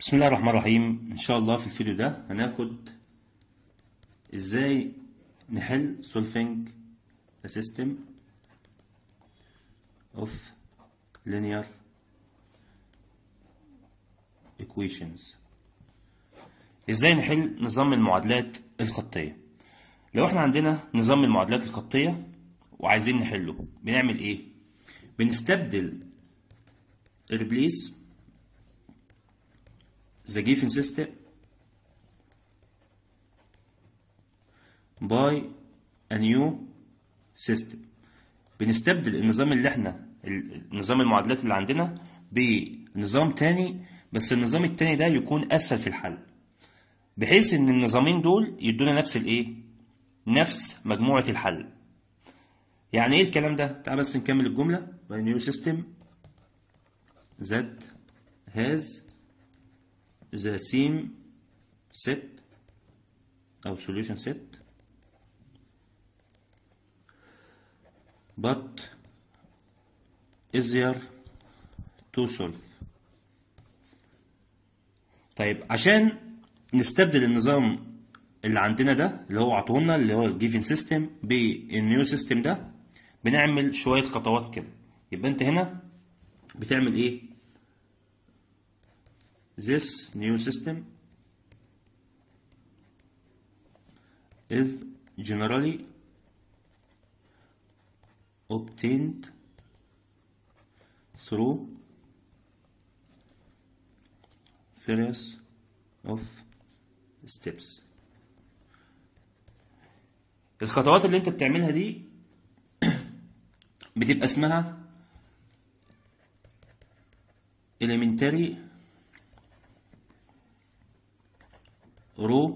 بسم الله الرحمن الرحيم ان شاء الله في الفيديو ده هناخد ازاي نحل solving a system of linear equations ازاي نحل نظام المعادلات الخطية لو احنا عندنا نظام المعادلات الخطية وعايزين نحله بنعمل ايه بنستبدل replace the given system by a new system بنستبدل النظام اللي احنا نظام المعادلات اللي عندنا بنظام تاني بس النظام التاني ده يكون اسهل في الحل بحيث ان النظامين دول يدونا نفس الايه نفس مجموعة الحل يعني ايه الكلام ده تعال بس نكمل الجملة by new system that has the same set أو solution set but easier to solve طيب عشان نستبدل النظام اللي عندنا ده اللي هو عطولنا اللي هو الجيفن سيستم بالنيو سيستم ده بنعمل شوية خطوات كده يبقى انت هنا بتعمل ايه this new system is generally obtained through series of steps الخطوات اللي انت بتعملها دي بتبقى اسمها elementary row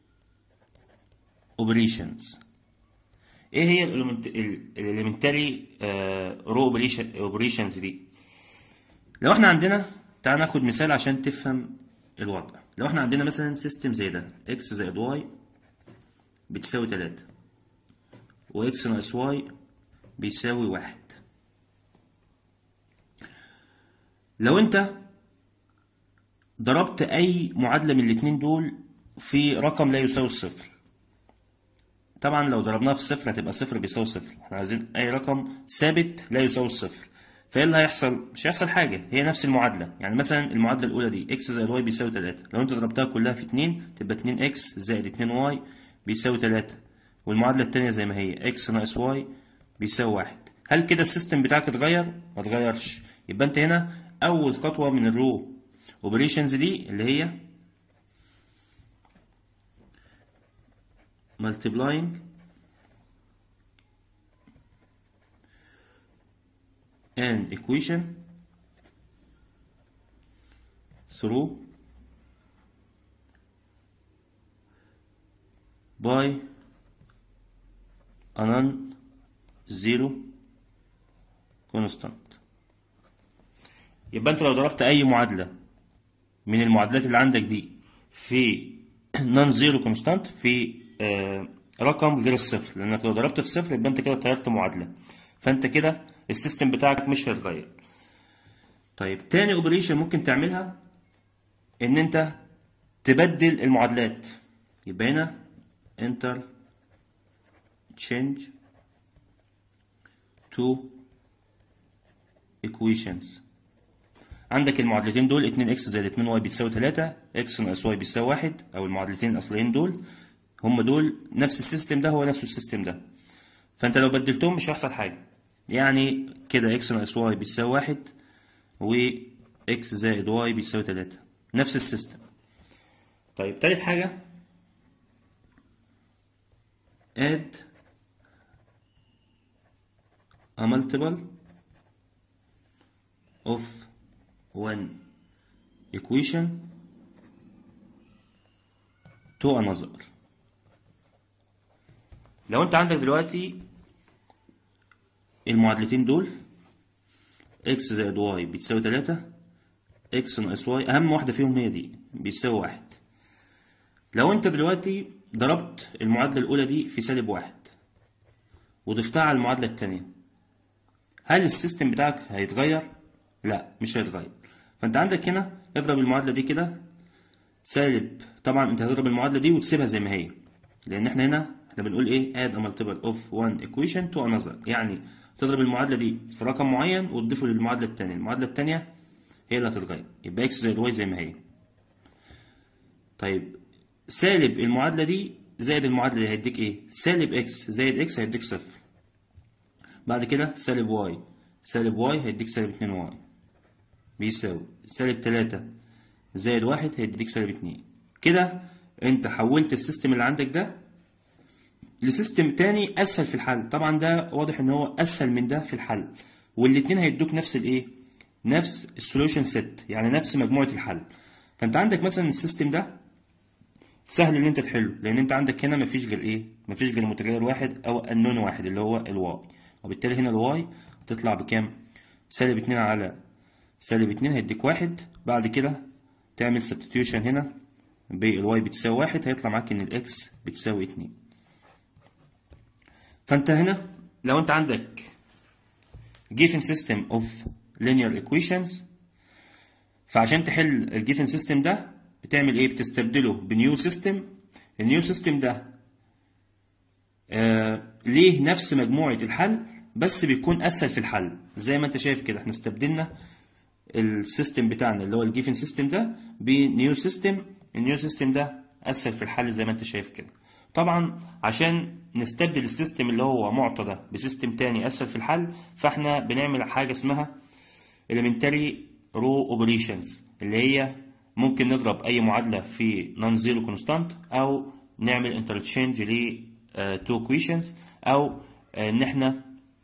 operations ايه هي الاليمنتري رو اوبريشنز دي لو احنا عندنا تعال ناخد مثال عشان تفهم الوضع لو احنا عندنا مثلا سيستم زي ده x زائد y بتساوي 3 و x ناقص y بيساوي واحد لو انت ضربت اي معادلة من الاتنين دول في رقم لا يساوي الصفر طبعا لو ضربناها في صفر هتبقى صفر بيساوي صفر احنا عايزين اي رقم ثابت لا يساوي الصفر فايه اللي هيحصل مش هيحصل حاجة هي نفس المعادلة يعني مثلا المعادلة الأولى دي x زائد y بيساوي 3 لو انت ضربتها كلها في 2 تبقى 2x زائد 2y بيساوي 3 والمعادلة التانية زي ما هي x ناقص y بيساوي 1 هل كده السيستم بتاعك اتغير؟ ما اتغيرش يبقى انت هنا أول خطوة من الرو اوبريشنز دي اللي هي multiplying an equation through by a non-zero constant يبقى انت لو ضربت اي معادلة من المعادلات اللي عندك دي في نون زيرو كونستانت في آه رقم غير الصفر لانك لو ضربت في صفر يبقى انت كده طيرت معادلة فانت كده السيستم بتاعك مش هيتغير طيب تاني اوبريشن ممكن تعملها ان انت تبدل المعادلات يبقى هنا enter change to equations عندك المعادلتين دول 2 x زائد 2 y بتساوي 3 x ناقص y بيساوي 1 او المعادلتين الاصليين دول هم دول نفس السيستم ده هو نفس السيستم ده فانت لو بدلتهم مش هيحصل حاجه يعني كده x ناقص y بيساوي 1 و x زائد y بيساوي 3 نفس السيستم طيب تالت حاجه add a multiple of one equation to another لو انت عندك دلوقتي المعادلتين دول x زائد y بتساوي 3 x ناقص y اهم واحدة فيهم هي دي بيساوي واحد لو انت دلوقتي ضربت المعادلة الأولى دي في سالب واحد وضفتها على المعادلة التانية هل السيستم بتاعك هيتغير؟ لا مش هيتغير فانت عندك هنا اضرب المعادلة دي كده سالب طبعا انت هتضرب المعادله دي وتسيبها زي ما هي لان احنا هنا احنا بنقول ايه add a multiple of one equation to another يعني تضرب المعادله دي في رقم معين وتضيفه للمعادله الثانيه المعادله الثانيه هي اللي هتتغير يبقى x زائد y زي ما هي طيب سالب المعادله دي زائد المعادله دي هيديك ايه سالب x زائد x هيديك صفر بعد كده سالب y سالب y هيديك سالب 2 y بيساوي سالب 3 زائد واحد هيديك سالب اتنين كده انت حولت السيستم اللي عندك ده لسيستم تاني اسهل في الحل طبعا ده واضح ان هو اسهل من ده في الحل والاتنين هيدوك نفس الايه نفس السوليوشن سيت يعني نفس مجموعه الحل فانت عندك مثلا السيستم ده سهل ان انت تحله لان انت عندك هنا مفيش غير ايه مفيش غير متغير واحد او النون واحد اللي هو الواي وبالتالي هنا الواي تطلع بكام سالب اتنين على سالب اتنين هيديك واحد بعد كده تعمل سبستيوشن هنا بالواي بتساوي واحد هيطلع معاك ان الاكس بتساوي اتنين فانت هنا لو انت عندك given system of linear equations فعشان تحل الجيفن سيستم ده بتعمل ايه بتستبدله بنيو سيستم النيو سيستم ده آه ليه نفس مجموعة الحل بس بيكون اسهل في الحل زي ما انت شايف كده احنا استبدلنا السيستم بتاعنا اللي هو الجيفن سيستم ده بنيو سيستم النيو سيستم ده اسهل في الحل زي ما انت شايف كده طبعا عشان نستبدل السيستم اللي هو معطى ده بسيستم تاني اسهل في الحل فاحنا بنعمل حاجه اسمها elementary row operations اللي هي ممكن نضرب اي معادله في non zero constant او نعمل interchange ل two equations او ان احنا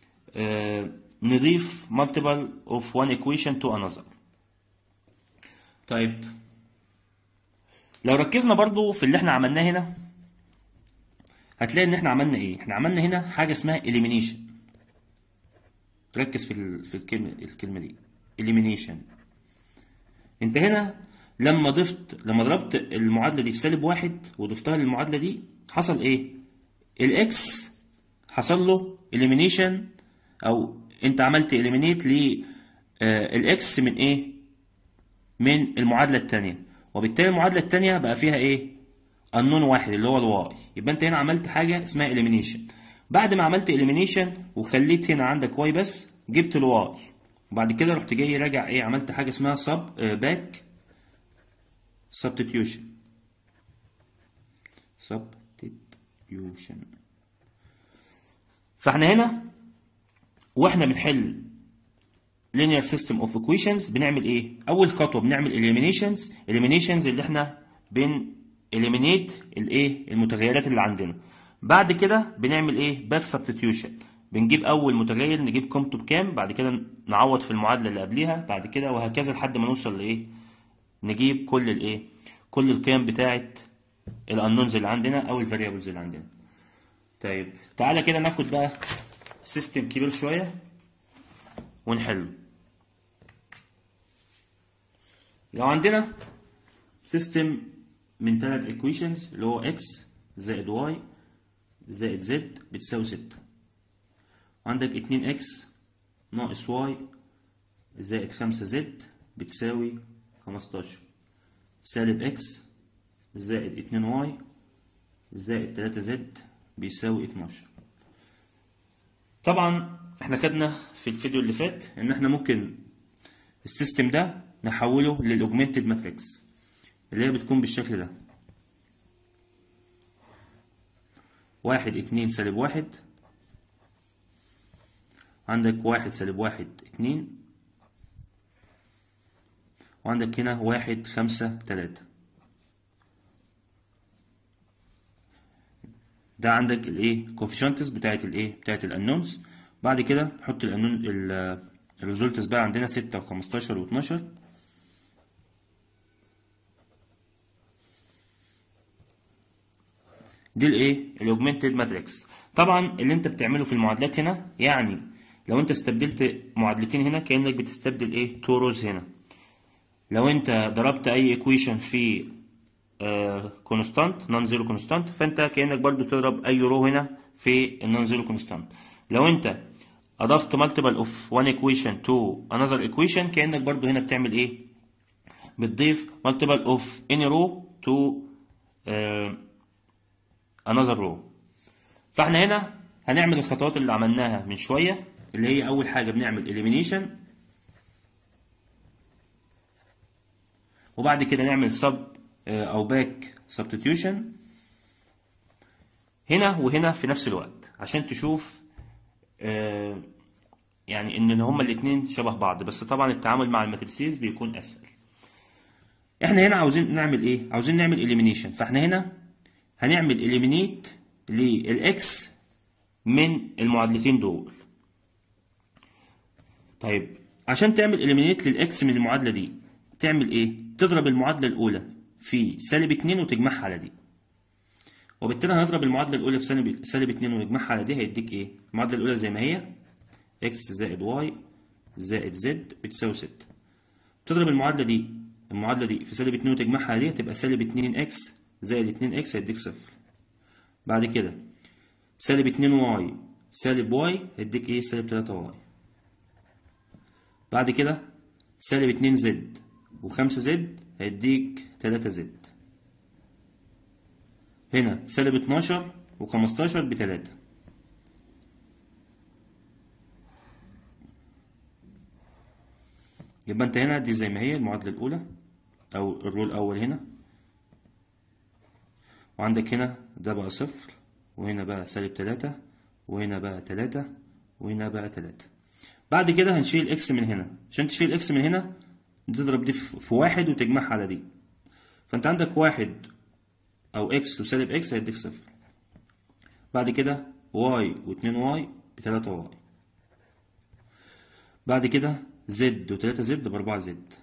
نضيف multiple of one equation to another طيب لو ركزنا برضو في اللي احنا عملناه هنا هتلاقي ان احنا عملنا ايه احنا عملنا هنا حاجه اسمها elimination ركز في ال... في الكلمه الكلمه دي elimination انت هنا لما ضفت لما ضربت المعادله دي في سالب واحد وضفتها للمعادله دي حصل ايه الاكس حصل له elimination او انت عملت eliminate للاكس من ايه من المعادله الثانيه وبالتالي المعادله الثانيه بقى فيها ايه النون واحد اللي هو الواي يبقى انت هنا عملت حاجه اسمها elimination بعد ما عملت elimination وخليت هنا عندك واي بس جبت الواي وبعد كده رحت جاي راجع ايه عملت حاجه اسمها sub باك substitution substitution فاحنا هنا واحنا بنحل linear system of equations بنعمل ايه اول خطوه بنعمل eliminations eliminations اللي احنا بن eliminate الايه المتغيرات اللي عندنا بعد كده بنعمل ايه back substitution بنجيب اول متغير نجيب قيمته بكام بعد كده نعوض في المعادله اللي قبليها بعد كده وهكذا لحد ما نوصل لايه نجيب كل الايه كل القيم بتاعه الانونز اللي عندنا او الفاريبلز اللي عندنا طيب تعالى كده ناخد بقى سيستم كبير شويه ونحله لو عندنا سيستم من ثلاث equations اللي هو x زائد y زائد z بتساوي ستة وعندك اتنين x ناقص y زائد خمسة z بتساوي خمستاشر سالب x زائد اتنين y زائد تلاتة z بيساوي اتناشر طبعا احنا خدنا في الفيديو اللي فات ان احنا ممكن السيستم ده نحوله للاوجمنتد ماتريكس اللي هي بتكون بالشكل ده واحد اتنين سالب واحد عندك واحد سالب واحد اتنين وعندك هنا واحد خمسة تلاتة ده عندك الايه كوفيشنتس بتاعت الايه بتاعت الانونز بعد كده نحط الانون الريزولتس بقى عندنا ستة وخمستاشر واتناشر دي الايه الاوجمنتد ماتريكس طبعا اللي انت بتعمله في المعادلات هنا يعني لو انت استبدلت معادلتين هنا كانك بتستبدل ايه تو روز هنا لو انت ضربت اي ايكويشن في كونستانت نون زيرو كونستانت فانت كانك برضو تضرب اي رو هنا في النون زيرو كونستانت لو انت اضفت مالتيبل اوف وان ايكويشن تو انذر ايكويشن كانك برضو هنا بتعمل ايه بتضيف مالتيبل اوف اني رو to uh, another row فاحنا هنا هنعمل الخطوات اللي عملناها من شوية اللي هي أول حاجة بنعمل elimination وبعد كده نعمل sub أو back substitution هنا وهنا في نفس الوقت عشان تشوف آه يعني ان هما الاتنين شبه بعض بس طبعا التعامل مع الماتريسيز بيكون اسهل احنا هنا عاوزين نعمل ايه عاوزين نعمل elimination فاحنا هنا هنعمل eliminate للاكس من المعادلتين دول طيب عشان تعمل eliminate للاكس من المعادله دي تعمل ايه تضرب المعادله الاولى في سالب 2 وتجمعها على دي وبالتالي هنضرب المعادله الاولى في سالب سالب 2 ونجمعها على دي هيديك ايه المعادله الاولى زي ما هي x زائد y زائد z بتساوي 6 تضرب المعادله دي المعادله دي في سالب 2 وتجمعها على دي هتبقى سالب 2x زائد 2x هيديك صفر بعد كده سالب 2y سالب y هيديك ايه سالب 3y بعد كده سالب 2z و5z هيديك 3z هنا سالب 12 و15 بتلاتة يبقى انت هنا دي زي ما هي المعادلة الأولى أو الرول الأول هنا وعندك هنا ده بقى صفر وهنا بقى سالب تلاتة وهنا بقى تلاتة وهنا بقى تلاتة بعد كده هنشيل اكس من هنا عشان تشيل اكس من هنا تضرب دي في واحد وتجمعها على دي فانت عندك واحد او اكس وسالب اكس هيديك صفر بعد كده واي واتنين واي بتلاتة واي بعد كده زد وتلاتة زد بأربعة زد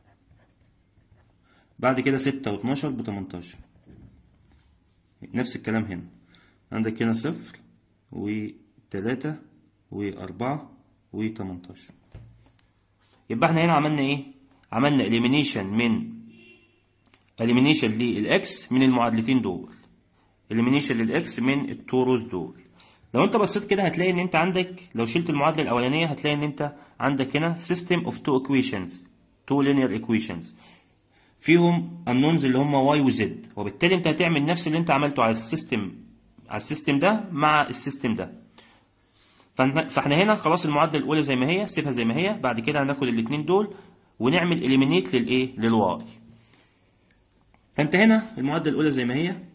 بعد كده ستة واتناشر بتمنتاشر نفس الكلام هنا عندك هنا صفر وتلاتة وأربعة وتمنتاشر يبقى احنا هنا عملنا ايه؟ عملنا elimination من elimination للإكس من المعادلتين دول elimination للإكس من التوروز دول لو انت بصيت كده هتلاقي ان انت عندك لو شلت المعادله الاولانيه هتلاقي ان انت عندك هنا system of two equations two linear equations فيهم unknowns اللي هم y و z وبالتالي انت هتعمل نفس اللي انت عملته على السيستم على السيستم ده مع السيستم ده فاحنا هنا خلاص المعادله الاولى زي ما هي سيبها زي ما هي بعد كده هناخد الاثنين دول ونعمل eliminate للايه للواي فانت هنا المعادله الاولى زي ما هي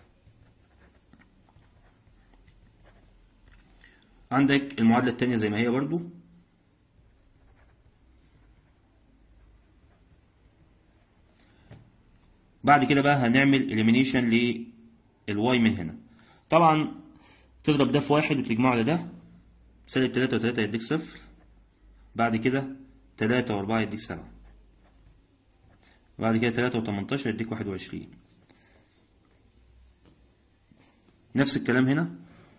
عندك المعادلة التانية زي ما هي برضو بعد كده بقى هنعمل elimination للواي من هنا طبعا تضرب ده في واحد وتجمعه على ده سالب تلاتة وتلاتة يديك صفر بعد كده تلاتة وأربعة يديك سبعة بعد كده تلاتة وتمنتاشر يديك واحد وعشرين نفس الكلام هنا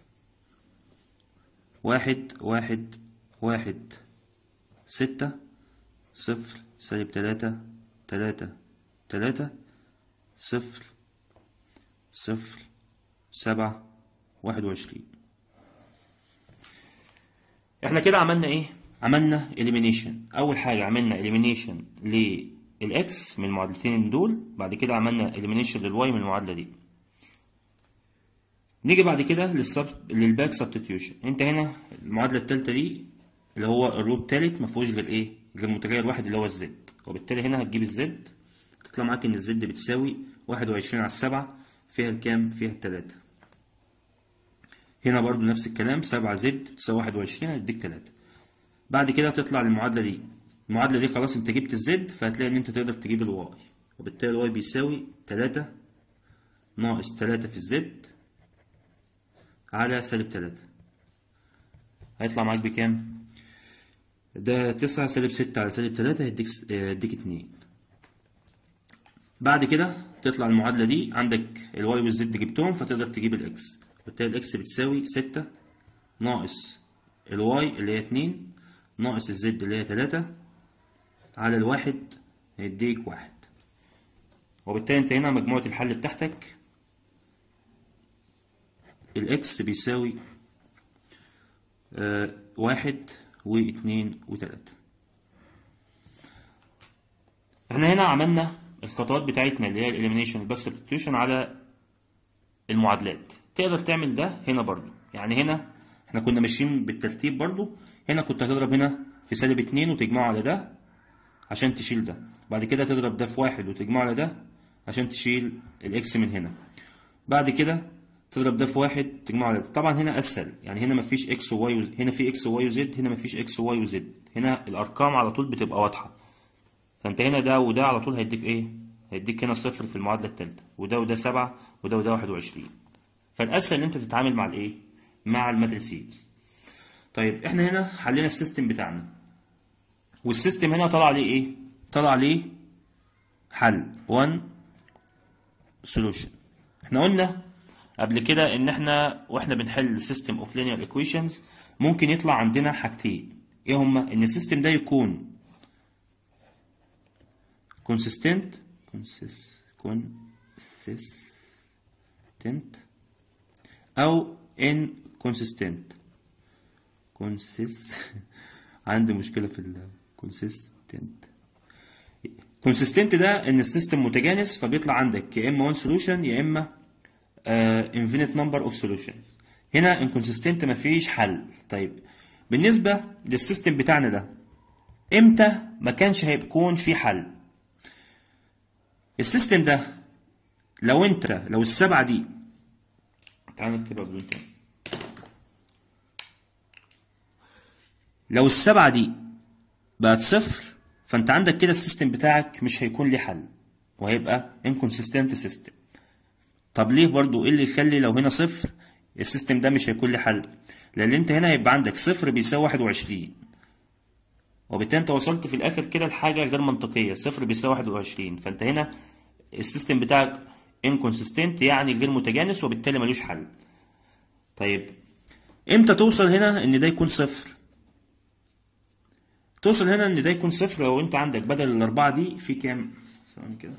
واحد واحد واحد ستة صفر سالب تلاتة تلاتة تلاتة صفر صفر سبعة واحد وعشرين احنا كده عملنا ايه عملنا elimination اول حاجة عملنا elimination للاكس من المعادلتين دول بعد كده عملنا elimination للواي من المعادلة دي نيجي بعد كده للسب للباك سبستيوشن انت هنا المعادله الثالثه دي اللي هو الروت الثالث ما فيهوش غير ايه غير متغير واحد اللي هو الزد وبالتالي هنا هتجيب الزد تطلع معاك ان الزد بتساوي واحد وعشرين على السبعة فيها الكام فيها التلاتة هنا برضو نفس الكلام سبعة زد تساوي واحد وعشرين هتديك تلاتة بعد كده تطلع المعادلة دي المعادلة دي خلاص انت جبت الزد فهتلاقي ان انت تقدر تجيب الواي وبالتالي الواي بيساوي تلاتة ناقص تلاتة في الزد على سالب تلاتة هيطلع معاك بكام؟ ده تسعة سالب ستة على سالب تلاتة هيديك هيديك اتنين بعد كده تطلع المعادلة دي عندك الواي والزد جبتهم فتقدر تجيب الاكس وبالتالي الاكس بتساوي ستة ناقص الواي اللي هي اتنين ناقص الزد اللي هي تلاتة على الواحد هيديك واحد وبالتالي انت هنا مجموعة الحل بتاعتك الاكس بيساوي آه واحد واثنين وتلاتة احنا هنا عملنا الخطوات بتاعتنا اللي هي الاليمينيشن والباك سبستيوشن على المعادلات تقدر تعمل ده هنا برضو يعني هنا احنا كنا ماشيين بالترتيب برضو هنا كنت هتضرب هنا في سالب اتنين وتجمعه على ده عشان تشيل ده بعد كده تضرب ده في واحد وتجمعه على ده عشان تشيل الاكس من هنا بعد كده تضرب ده في واحد تجمعه على ده طبعا هنا اسهل يعني هنا مفيش اكس وواي وزد هنا في اكس وواي وزد هنا مفيش اكس وواي وزد هنا الارقام على طول بتبقى واضحه فانت هنا ده وده على طول هيديك ايه هيديك هنا صفر في المعادله الثالثه وده وده سبعة وده وده واحد وعشرين فالاسهل ان انت تتعامل مع الايه مع الماتريسيز طيب احنا هنا حلينا السيستم بتاعنا والسيستم هنا طلع عليه ايه طلع عليه حل 1 solution احنا قلنا قبل كده ان احنا واحنا بنحل سيستم اوف linear ايكويشنز ممكن يطلع عندنا حاجتين ايه هما ان السيستم ده يكون consistent consist consistent او inconsistent consist عندي مشكلة في ال consistent consistent ده ان السيستم متجانس فبيطلع عندك يا اما one solution يا اما uh, infinite number of solutions هنا inconsistent مفيش حل طيب بالنسبة للسيستم بتاعنا ده امتى ما كانش هيكون في حل السيستم ده لو انت لو السبعة دي تعال نكتبها بدون تاني لو السبعة دي بقت صفر فانت عندك كده السيستم بتاعك مش هيكون ليه حل وهيبقى inconsistent system طب ليه برضو ايه اللي يخلي لو هنا صفر السيستم ده مش هيكون ليه حل لان انت هنا هيبقى عندك صفر بيساوي واحد وعشرين وبالتالي انت وصلت في الاخر كده لحاجة غير منطقية صفر بيساوي واحد وعشرين فانت هنا السيستم بتاعك inconsistent يعني غير متجانس وبالتالي ملوش حل طيب امتى توصل هنا ان ده يكون صفر توصل هنا ان ده يكون صفر لو انت عندك بدل الاربعة دي في كام ثواني كده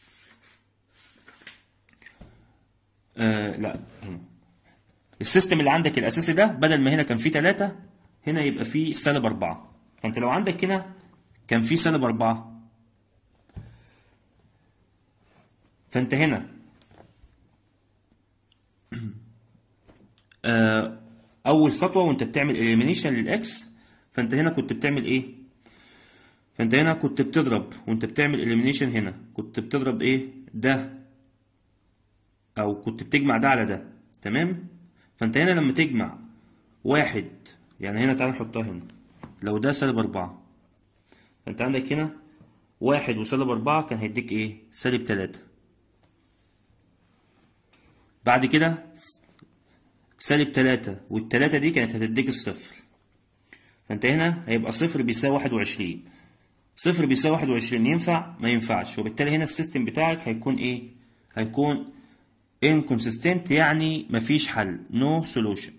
آه لا هنا السيستم اللي عندك الاساسي ده بدل ما هنا كان فيه تلاتة هنا يبقى فيه سالب اربعة فانت لو عندك هنا كان فيه سالب اربعة فانت هنا آه اول خطوه وانت بتعمل اليمينيشن للاكس فانت هنا كنت بتعمل ايه فانت هنا كنت بتضرب وانت بتعمل اليمينيشن هنا كنت بتضرب ايه ده او كنت بتجمع ده على ده تمام فانت هنا لما تجمع واحد يعني هنا تعالى نحطها هنا لو ده سالب أربعة فانت عندك هنا واحد وسالب أربعة كان هيديك ايه سالب تلاتة بعد كده سالب تلاتة والتلاتة دي كانت هتديك الصفر فانت هنا هيبقى صفر بيساوي واحد وعشرين صفر بيساوي واحد وعشرين ينفع ما ينفعش وبالتالي هنا السيستم بتاعك هيكون ايه هيكون inconsistent يعني مفيش حل no solution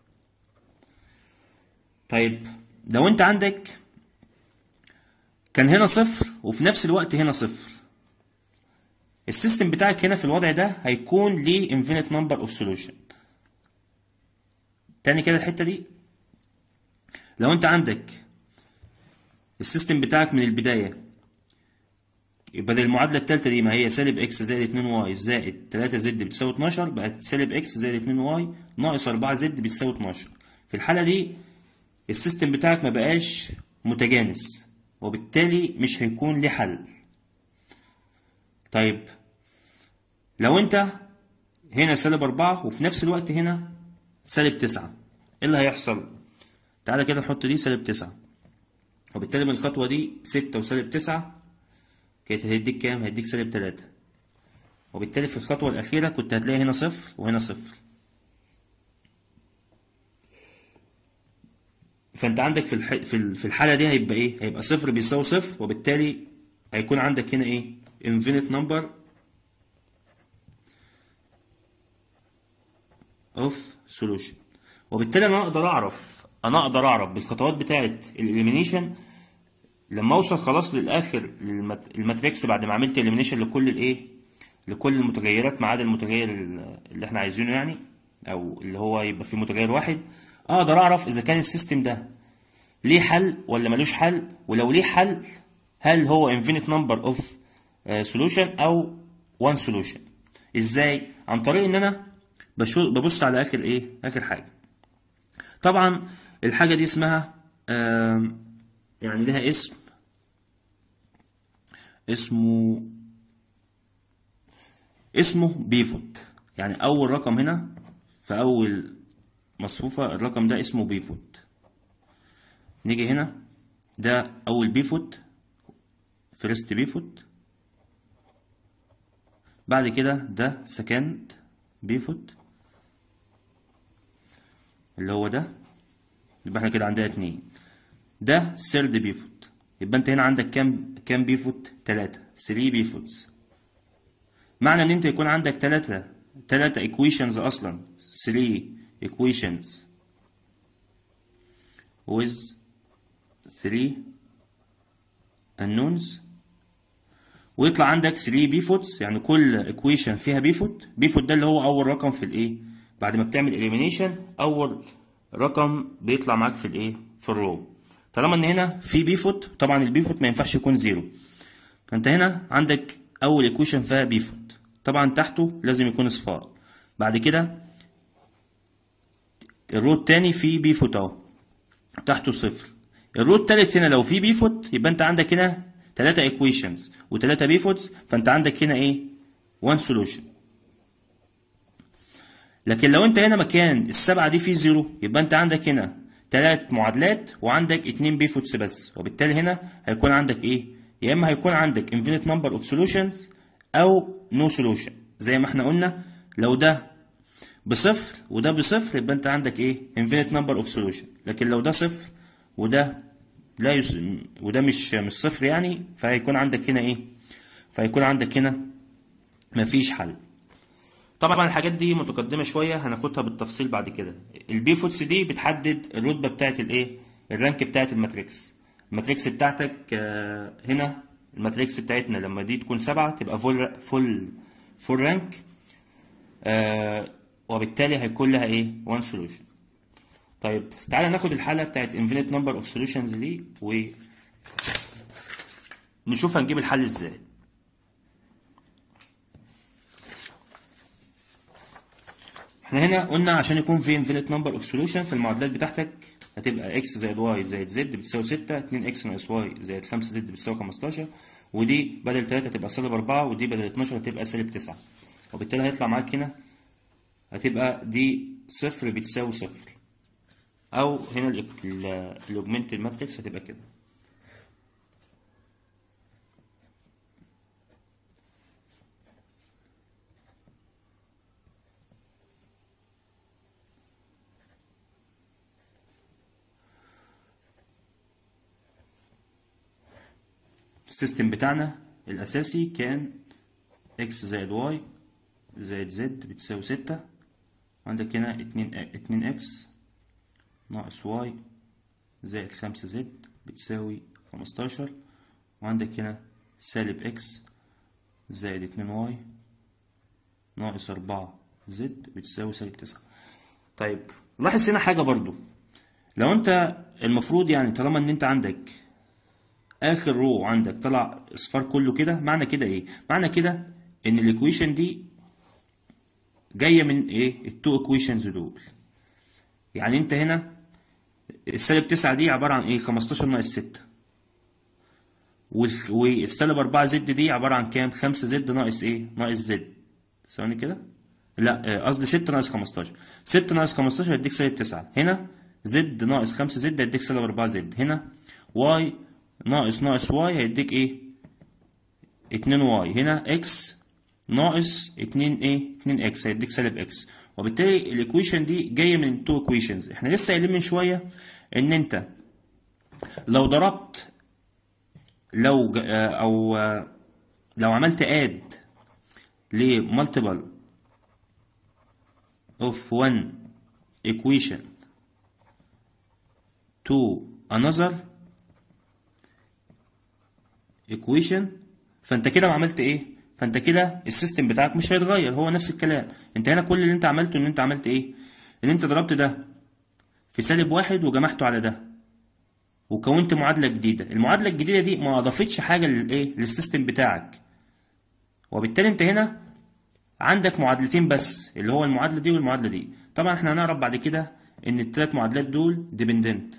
طيب لو انت عندك كان هنا صفر وفي نفس الوقت هنا صفر السيستم بتاعك هنا في الوضع ده هيكون ليه infinite number of solution تاني كده الحتة دي لو انت عندك السيستم بتاعك من البداية بدل المعادلة التالتة دي ما هي سالب اكس زائد 2 واي زائد 3 زد بتساوي 12 بقت سالب اكس زائد 2 واي ناقص 4 زد بتساوي 12 في الحالة دي السيستم بتاعك ما بقاش متجانس وبالتالي مش هيكون ليه حل طيب لو انت هنا سالب أربعة وفي نفس الوقت هنا سالب تسعة ايه اللي هيحصل تعالى كده نحط دي سالب تسعة وبالتالي من الخطوة دي ستة وسالب تسعة كانت هتديك كام هيديك سالب تلاتة وبالتالي في الخطوة الأخيرة كنت هتلاقي هنا صفر وهنا صفر فأنت عندك في الح... في ال- في الحالة دي هيبقى إيه؟ هيبقى صفر بيساوي صفر وبالتالي هيكون عندك هنا إيه؟ infinite number of solution وبالتالي أنا أقدر أعرف أنا أقدر أعرف بالخطوات بتاعة الإليمينيشن لما اوصل خلاص للاخر للمت- الماتريكس بعد ما عملت اليمينيشن لكل الايه لكل المتغيرات ما عدا المتغير ال- اللي احنا عايزينه يعني او اللي هو يبقى فيه متغير واحد اقدر اعرف اذا كان السيستم ده ليه حل ولا ملوش حل ولو ليه حل هل هو infinite number of سولوشن او وان سولوشن ازاي عن طريق ان انا بشو- ببص على اخر ايه اخر حاجه طبعا الحاجه دي اسمها آم، يعني لها اسم اسمه اسمه بيفوت يعني اول رقم هنا في اول مصفوفه الرقم ده اسمه بيفوت نيجي هنا ده اول بيفوت فيرست بيفوت بعد كده ده سكند بيفوت اللي هو ده يبقى احنا كده عندنا اتنين ده سيرد بيفوت يبقى انت هنا عندك كام كام بيفوت تلاتة 3 بيفوتس معنى ان انت يكون عندك تلاتة تلاتة equations اصلا 3 equations with 3 unknowns ويطلع عندك 3 بيفوتس يعني كل ايكويشن فيها بيفوت بيفوت ده اللي هو اول رقم في الايه بعد ما بتعمل اليمينيشن اول رقم بيطلع معاك في الايه في الرو طالما ان هنا في بيفوت طبعا البيفوت ما ينفعش يكون زيرو فانت هنا عندك اول ايكويشن فيها بيفوت طبعا تحته لازم يكون اصفار بعد كده الرو التاني فيه بيفوت اهو تحته صفر الرو التالت هنا لو في بيفوت يبقى انت عندك هنا تلاتة ايكويشنز وتلاتة بيفوتس فانت عندك هنا ايه وان سولوشن لكن لو انت هنا مكان السبعة دي فيه زيرو يبقى انت عندك هنا تلات معادلات وعندك اتنين بيفوتس بس وبالتالي هنا هيكون عندك ايه يا اما هيكون عندك infinite number of solutions او no solution زي ما احنا قلنا لو ده بصفر وده بصفر يبقى انت عندك ايه infinite number of solution لكن لو ده صفر وده لا يس... وده مش مش صفر يعني فهيكون عندك هنا ايه فهيكون عندك هنا مفيش حل طبعا الحاجات دي متقدمه شويه هناخدها بالتفصيل بعد كده البي فوتس دي بتحدد الرتبه بتاعت الايه الرانك بتاعت الماتريكس الماتريكس بتاعتك آه، هنا الماتريكس بتاعتنا لما دي تكون سبعة تبقى فول فول فول رانك آه وبالتالي هيكون لها ايه وان سولوشن طيب تعالى ناخد الحالة بتاعت infinite number of solutions دي و نشوف هنجيب الحل ازاي احنا هنا قلنا عشان يكون في infinite number of solution في المعادلات بتاعتك هتبقى x زائد y زائد z بتساوي 6 2 x ناقص y زائد 5 z بتساوي 15 ودي بدل 3 هتبقى سالب 4 ودي بدل 12 هتبقى سالب 9 وبالتالي هيطلع معاك هنا هتبقى دي صفر بتساوي صفر او هنا الاوجمنتد ماتريكس هتبقى كده السيستم بتاعنا الاساسي كان x زائد y زائد z بتساوي ستة عندك هنا اتنين اتنين x ناقص y زائد خمسة z بتساوي خمستاشر وعندك هنا سالب x زائد اتنين y ناقص أربعة z بتساوي سالب تسعة طيب لاحظ هنا حاجة برضو لو انت المفروض يعني طالما ان انت عندك اخر رو عندك طلع اصفار كله كده معنى كده ايه معنى كده ان الايكويشن دي جايه من ايه التو ايكويشنز دول يعني انت هنا السالب 9 دي عباره عن ايه 15 ناقص 6 وال- والسالب 4 زد دي عباره عن كام 5 زد ناقص ايه ناقص زد ثواني كده لا آه، قصدي 6 ناقص 15 6 ناقص 15 هيديك سالب 9 هنا زد ناقص 5 زد هيديك سالب 4 زد هنا واي ناقص ناقص واي هيديك ايه 2 واي هنا اكس ناقص 2 ايه 2 اكس هيديك سالب اكس وبالتالي الايكويشن دي جايه من تو ايكويشنز احنا لسه قايلين من شويه ان انت لو ضربت لو ج- آه، او آه، لو عملت اد لمالتيبل of one equation to another equation فانت كده عملت ايه فانت كده السيستم بتاعك مش هيتغير هو نفس الكلام انت هنا كل اللي انت عملته ان انت عملت ايه ان انت ضربت ده في سالب واحد وجمعته على ده وكونت معادله جديده المعادله الجديده دي ما اضافتش حاجه للايه للسيستم بتاعك وبالتالي انت هنا عندك معادلتين بس اللي هو المعادلة دي والمعادلة دي طبعا احنا هنعرف بعد كده ان الثلاث معادلات دول ديبندنت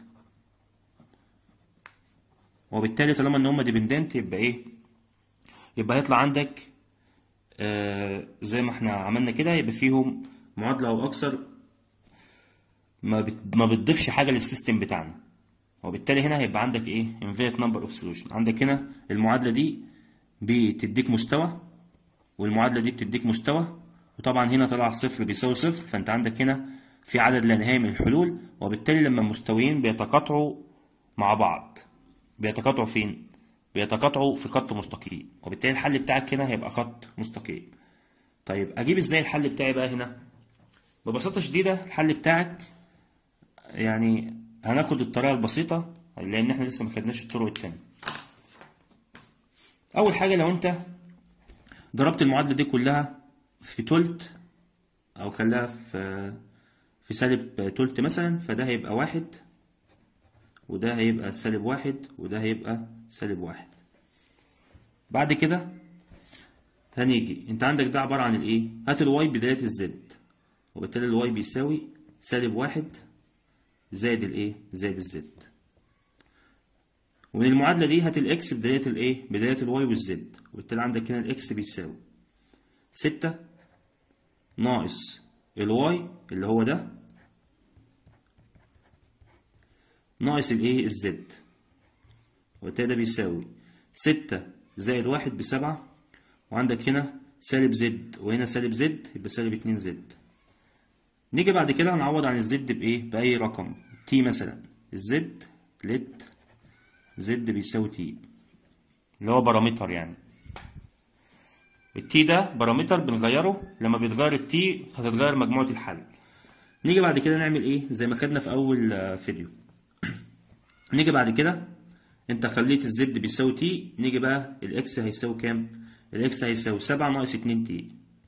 وبالتالي طالما ان هم ديبندنت يبقى ايه يبقى هيطلع عندك آه زي ما احنا عملنا كده يبقى فيهم معادلة او اكثر ما بت... ما بتضيفش حاجة للسيستم بتاعنا وبالتالي هنا هيبقى عندك ايه infinite number of solution عندك هنا المعادلة دي بتديك مستوى والمعادلة دي بتديك مستوى وطبعا هنا طلع صفر بيساوي صفر فانت عندك هنا في عدد لا نهائي من الحلول وبالتالي لما المستويين بيتقاطعوا مع بعض بيتقاطعوا فين؟ بيتقاطعوا في خط مستقيم وبالتالي الحل بتاعك هنا هيبقى خط مستقيم طيب اجيب ازاي الحل بتاعي بقى هنا ببساطة شديدة الحل بتاعك يعني هناخد الطريقة البسيطة لان احنا لسه ما خدناش الطرق التانية اول حاجة لو انت ضربت المعادلة دي كلها في تلت او خلاها في في سالب تلت مثلا فده هيبقى واحد وده هيبقى سالب واحد وده هيبقى سالب واحد بعد كده هنيجي انت عندك ده عبارة عن الايه هات الواي بداية الزد وبالتالي الواي بيساوي سالب واحد زائد الايه زائد الزد ومن المعادلة دي هات الاكس بداية الايه بداية الواي والزد وبالتالي عندك هنا الاكس بيساوي ستة ناقص الواي اللي هو ده ناقص الايه الزد وبالتالي ده بيساوي ستة زائد واحد بسبعة وعندك هنا سالب زد وهنا سالب زد يبقى سالب اتنين زد نيجي بعد كده هنعوض عن الزد بإيه؟ بأي رقم تي مثلا الزد لت زد بيساوي تي اللي هو بارامتر يعني التي ده بارامتر بنغيره لما بيتغير التي هتتغير مجموعة الحل نيجي بعد كده نعمل ايه زي ما خدنا في اول فيديو نيجي بعد كده انت خليت الزد بيساوي تي نيجي بقى الاكس هيساوي كام الاكس هيساوي سبعة ناقص اتنين تي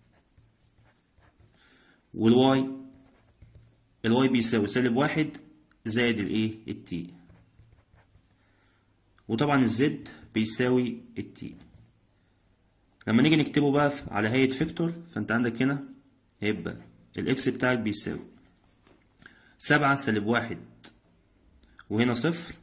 والواي الواي بيساوي سالب واحد زائد الايه التي وطبعا الزد بيساوي التي لما نيجي نكتبه بقى على هيئة فيكتور فانت عندك هنا هيبقى الاكس بتاعك بيساوي سبعة سالب واحد وهنا صفر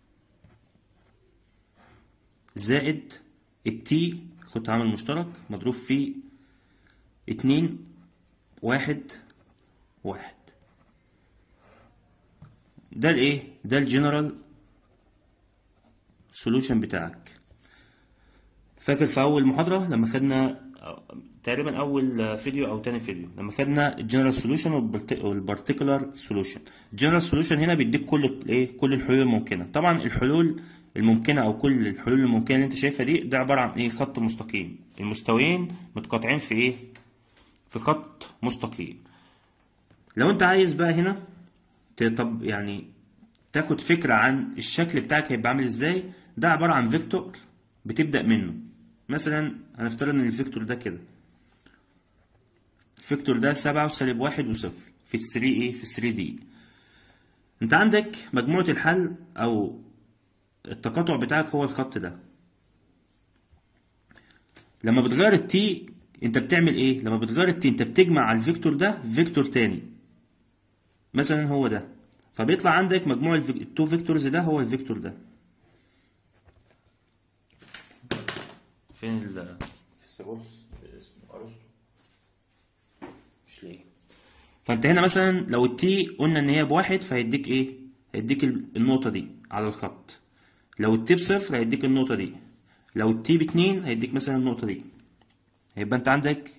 زائد التي خد عامل مشترك مضروب في اتنين واحد واحد ده الايه ده الجنرال سولوشن بتاعك فاكر في اول محاضره لما خدنا تقريبا اول فيديو او تاني فيديو لما خدنا الجنرال سولوشن والبارتيكولار سولوشن الجنرال سولوشن هنا بيديك كل الايه كل الحلول الممكنه طبعا الحلول الممكنه او كل الحلول الممكنه اللي انت شايفها دي ده عباره عن ايه خط مستقيم المستويين متقاطعين في ايه في خط مستقيم لو انت عايز بقى هنا طب يعني تاخد فكره عن الشكل بتاعك هيبقى عامل ازاي ده عباره عن فيكتور بتبدا منه مثلا هنفترض ان الفيكتور ده كده الفيكتور ده سبعة وسالب واحد وصفر في الثري ايه في الثري دي انت عندك مجموعة الحل او التقاطع بتاعك هو الخط ده لما بتغير التي انت بتعمل ايه لما بتغير التي انت بتجمع على الفيكتور ده فيكتور تاني مثلا هو ده فبيطلع عندك مجموع التو فيكتورز ده هو الفيكتور ده فين ال فيثاغورس اسمه ارسطو مش ليه فانت هنا مثلا لو التي قلنا ان هي بواحد فهيديك ايه هيديك النقطة دي على الخط لو التي بصفر هيديك النقطة دي لو التي باتنين هيديك مثلا النقطة دي هيبقى انت عندك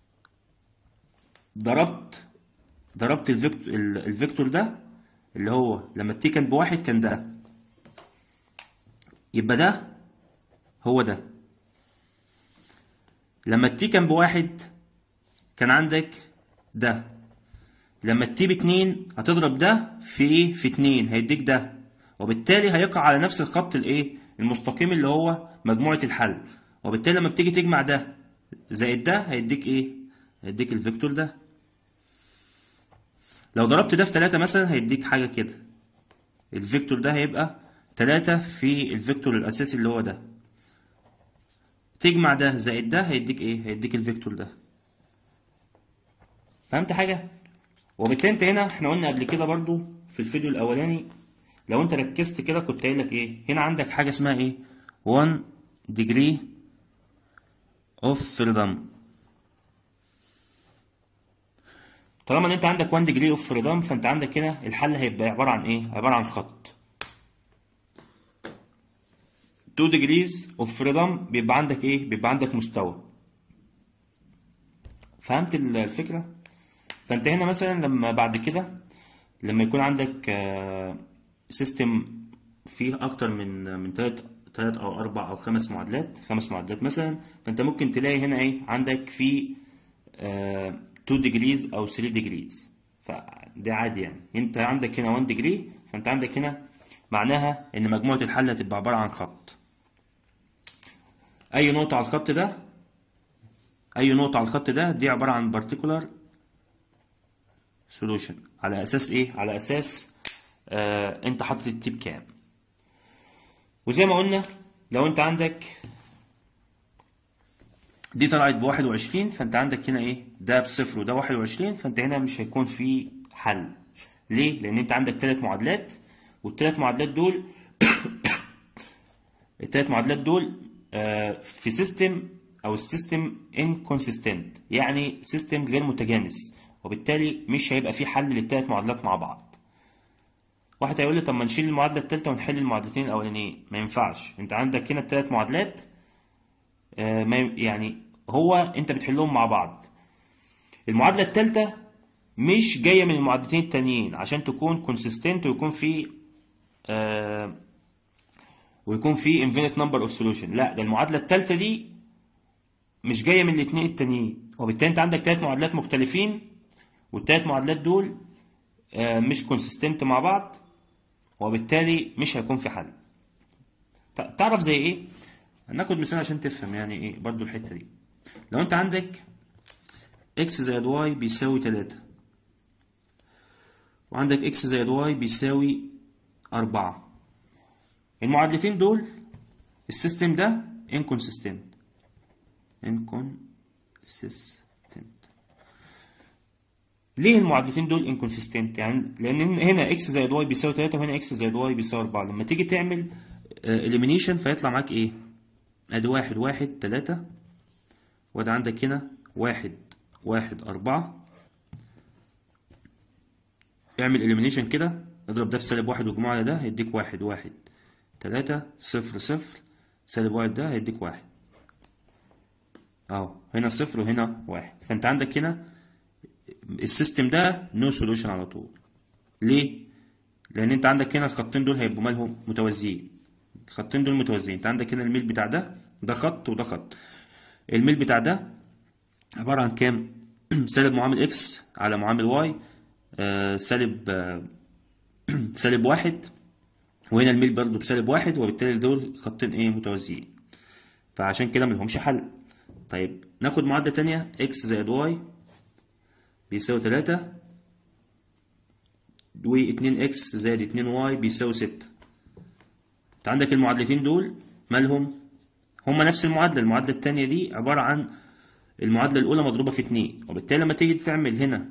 ضربت ضربت الفيكتور الفيكتور ده اللي هو لما التي كان بواحد كان ده يبقى ده هو ده لما التي كان بواحد كان عندك ده لما التي باتنين هتضرب ده في ايه في اتنين هيديك ده وبالتالي هيقع على نفس الخط الايه المستقيم اللي هو مجموعة الحل وبالتالي لما بتيجي تجمع ده زائد ده هيديك ايه هيديك الفيكتور ده لو ضربت ده في تلاتة مثلا هيديك حاجة كده الفيكتور ده هيبقى تلاتة في الفيكتور الأساسي اللي هو ده تجمع ده زائد ده هيديك ايه هيديك الفيكتور ده فهمت حاجه وبالتالي انت هنا احنا قلنا قبل كده برضو في الفيديو الاولاني لو انت ركزت كده كنت قايل لك ايه هنا عندك حاجه اسمها ايه 1 degree of freedom طالما ان انت عندك 1 degree of freedom فانت عندك هنا الحل هيبقى عباره عن ايه عباره عن خط 2 degrees of freedom بيبقى عندك ايه بيبقى عندك مستوى فهمت الفكره فانت هنا مثلا لما بعد كده لما يكون عندك سيستم فيه اكتر من من ثلاث ثلاث او اربع او خمس معادلات خمس معادلات مثلا فانت ممكن تلاقي هنا ايه عندك في 2 degrees او 3 degrees فده عادي يعني انت عندك هنا 1 degree فانت عندك هنا معناها ان مجموعة الحل هتبقى عبارة عن خط اي نقطة على الخط ده اي نقطة على الخط ده دي عبارة عن particular solution على اساس ايه على اساس آه انت حاطط التيب كام وزي ما قلنا لو انت عندك دي طلعت بواحد وعشرين فانت عندك هنا ايه ده بصفر وده واحد وعشرين فانت هنا مش هيكون في حل ليه لان انت عندك ثلاث معادلات والثلاث معادلات دول الثلاث معادلات دول آه في سيستم او السيستم انكونسيستنت يعني سيستم غير متجانس وبالتالي مش هيبقى في حل للثلاث معادلات مع بعض واحد هيقول لي طب ما نشيل المعادله الثالثه ونحل المعادلتين الاولانيين ما ينفعش انت عندك هنا الثلاث معادلات آه ما يعني هو انت بتحلهم مع بعض المعادله الثالثه مش جايه من المعادلتين التانيين عشان تكون كونسيستنت ويكون في آه ويكون في infinite number of solution لا ده المعادله الثالثه دي مش جايه من الاثنين التانيين وبالتالي انت عندك ثلاث معادلات مختلفين والثلاث معادلات دول آه مش كونسيستنت مع بعض وبالتالي مش هيكون في حل تعرف زي ايه هناخد مثال عشان تفهم يعني ايه برضو الحته دي لو انت عندك اكس زائد واي بيساوي 3 وعندك اكس زائد واي بيساوي 4 المعادلتين دول السيستم ده inconsistent inconsistent ليه المعادلتين دول انكونسيستنت يعني لان هنا اكس زائد واي بيساوي 3 وهنا اكس زائد واي بيساوي 4 لما تيجي تعمل اليمينيشن فيطلع معاك ايه ادي واحد واحد 3 وده عندك هنا واحد واحد أربعة اعمل اليمينيشن كده اضرب ده في سالب واحد واجمعه على ده هيديك واحد واحد تلاتة صفر صفر سالب واحد ده هيديك واحد اهو هنا صفر وهنا واحد فانت عندك هنا السيستم ده نو سولوشن على طول ليه لان انت عندك هنا الخطين دول هيبقوا مالهم متوازيين الخطين دول متوازيين انت عندك هنا الميل بتاع ده ده خط وده خط الميل بتاع ده عبارة عن كام سالب معامل اكس على معامل واي آه سالب آه سالب واحد وهنا الميل برضه بسالب واحد وبالتالي دول خطين ايه متوازيين فعشان كده ملهمش حل طيب ناخد معادلة تانية اكس زائد واي بيساوي تلاتة واتنين اكس زائد اتنين واي بيساوي ستة انت عندك المعادلتين دول مالهم هما نفس المعادلة المعادلة التانية دي عبارة عن المعادلة الأولى مضروبة في اتنين وبالتالي لما تيجي تعمل هنا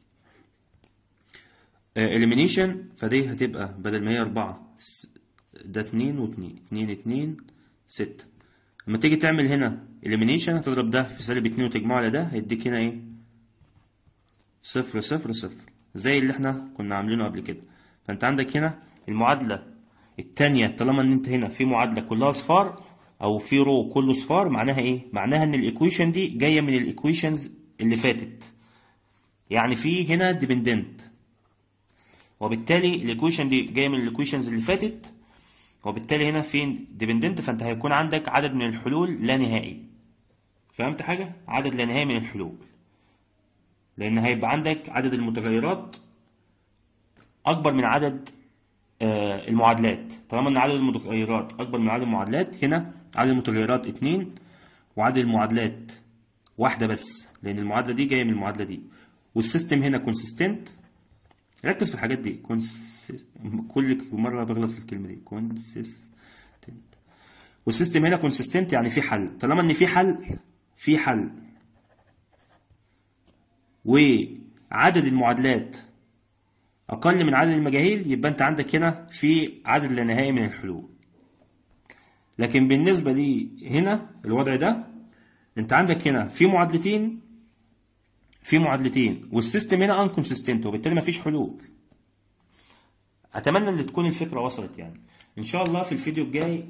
elimination فدي هتبقى بدل ما هي أربعة ده اتنين واتنين اتنين اتنين ستة لما تيجي تعمل هنا elimination هتضرب ده في سالب اتنين وتجمعه على ده هيديك هنا ايه صفر صفر صفر زي اللي احنا كنا عاملينه قبل كده فانت عندك هنا المعادلة التانية طالما ان انت هنا في معادلة كلها صفار او في رو كله صفار معناها ايه معناها ان الايكويشن دي جاية من الايكويشنز اللي فاتت يعني في هنا ديبندنت وبالتالي الايكويشن دي جاية من الايكويشنز اللي فاتت وبالتالي هنا في ديبندنت فانت هيكون عندك عدد من الحلول لا نهائي فهمت حاجة عدد لا نهائي من الحلول لان هيبقى عندك عدد المتغيرات اكبر من عدد آه المعادلات طالما ان عدد المتغيرات اكبر من عدد المعادلات هنا عدد المتغيرات اتنين وعدد المعادلات واحدة بس لان المعادلة دي جاية من المعادلة دي والسيستم هنا كونسيستنت ركز في الحاجات دي كونس... كل مرة بغلط في الكلمة دي كونسيستنت والسيستم هنا كونسيستنت يعني في حل طالما ان في حل في حل وعدد المعادلات اقل من عدد المجاهيل يبقى انت عندك هنا في عدد لا نهائي من الحلول لكن بالنسبة لي هنا الوضع ده انت عندك هنا في معادلتين في معادلتين والسيستم هنا انكونسيستنت وبالتالي مفيش حلول اتمنى ان تكون الفكرة وصلت يعني ان شاء الله في الفيديو الجاي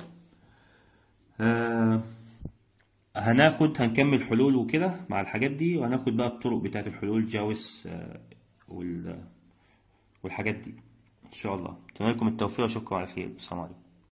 آه هناخد هنكمل حلول وكده مع الحاجات دي وهناخد بقى الطرق بتاعت الحلول جاوس آه وال والحاجات دي ان شاء الله اتمنى لكم التوفيق واشوفكم على خير السلام عليكم